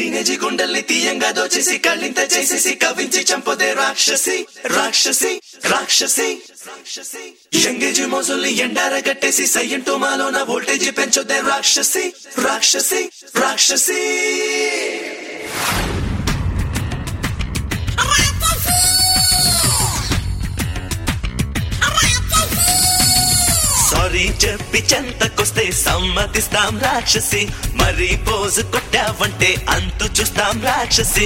టీనేజీ గుండెల్ని తీయంగా దోచేసి కళ్ళింత చేసేసి కవించి చంపదే రాక్షసి రాక్షసి రాక్షసి రాక్షసి ఎంగేజీ మోజుల్ని ఎండార కట్టేసి సయ్యంటూ మాలోన వోల్టేజీ పెంచొద్దే రాక్షసి రాక్షసి రాక్షసి సారీ చెప్పి చెంతకొస్తే సమ్మతిస్తాం రాక్షసి మరి పోజు కొట్టావంటే అంతు చూస్తాం రాక్షసి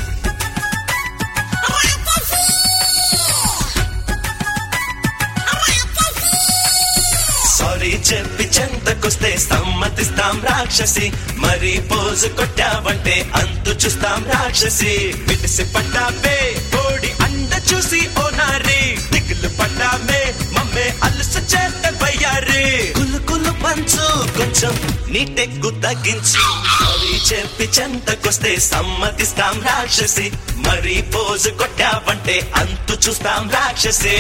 సారీ చెప్పి చెంతకొస్తే సమ్మతిస్తాం రాక్షసి మరి పోజు కొట్టావంటే అంతు చూస్తాం రాక్షసి విడిసి పడ్డావే కోడి అండ చూసి ఓ నారి దిగులు పడ్డామే మమ్మే అలస చేత బయ్యారి కులు కులు పంచు కొంచెం నీ టెక్కు తగ్గించు సారీ చెప్పి చెంతకొస్తే సమ్మతిస్తాం రాక్షసి మరి పోజు కొట్టావంటే అంతు చూస్తాం రాక్షసి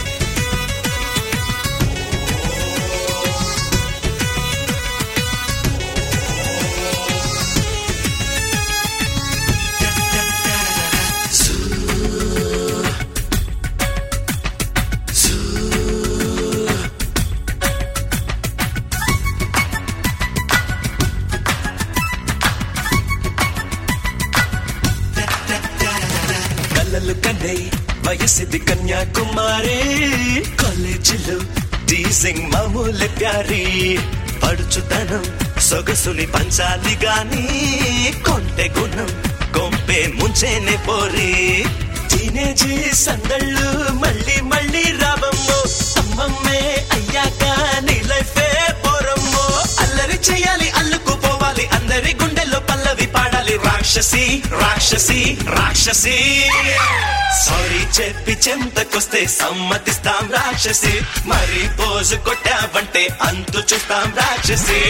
కలలు కన్నై వయసిది కన్యాకుమారి కాలేజీలో టీజింగ్ మామూలు ప్యారి పడుచుతనం సొగసుని పంచాలి గాని కొంటె గుణం కొంపే ముంచేనే పోరి టీనేజీ సందళ్ళు మళ్ళీ మళ్ళీ రావమ్మో అమ్మమ్మే అయ్యాక నీ లైఫే పోరమ్మో అల్లరి చేయాలి అల్లుకుపోవాలి అందరి గుండెల్లో పల్లవి పాడాలి రాక్షసి రాక్షసి రాక్షసి సారీ చెప్పి చెంతకొస్తే సమ్మతిస్తాం రాక్షసి మరి పోజు కొట్టావంటే అంతు చూస్తాం రాక్షసి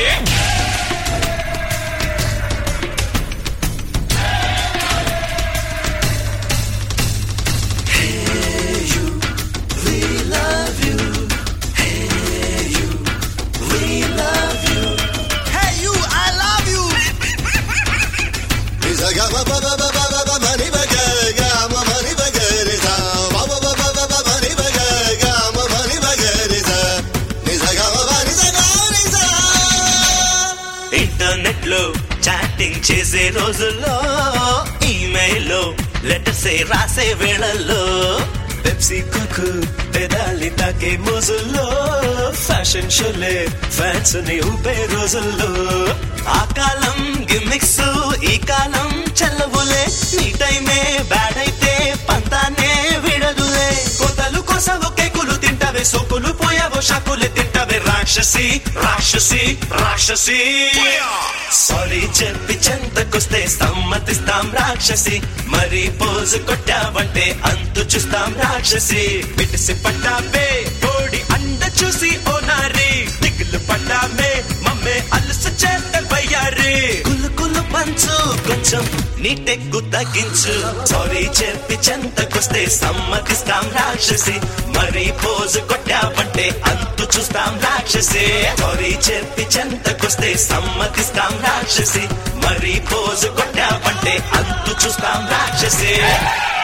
Hey, you, I love you. Nisa ga ba ba ba ba ba ba ba ma ni ba ga ga ma ma ni ba ga ni sa ba ba ba ba ba ba ma ni ba ga ga ma ma ni ba ga ni sa Nisa ga ba ba ni sa ga ni sa internet లో chatting చేసే రోజుల్లో email లో letters రాసే వేళల్లో Pepsi Kuku పెదాలి తాకే మోజుల్లో fashion Sholay fans ని ఊపే రోజుల్లో ఆ కాలం గిమ్మిక్స్ ఈ కాలం చల్లవులే నీ టైమే బ్యాడ్ అయితే పంతానే విడదులే కోతలు కోసవు కేకులు తింటావే సోకులు పోయావో షాకులే తింటావే రాక్షసి రాక్షసి రాక్షసి సారీ చెప్పి చెంతకొస్తే సమ్మతిస్తాం రాక్షసి మరి పోజు కొట్టావంటే అంతు చూస్తాం రాక్షసి పిటిసి పట్టావే కోడి అండ చూసి ఓ నారి దిగులు పడ్డామే మమ్మే అలస చేత బయ్యారి కులు కులు పంచు కొంచెం నీ టెక్కు తగ్గించు సారీ చెప్పి చెంతకొస్తే సమ్మతిస్తాం రాక్షసి మరి పోజు కొట్టావంటే అంతు చూస్తాం రాక్షసి సారీ చెప్పి చెంతకొస్తే సమ్మతిస్తాం రాక్షసి మరి పోజు కొట్టావంటే అంతు చూస్తాం రాక్షసి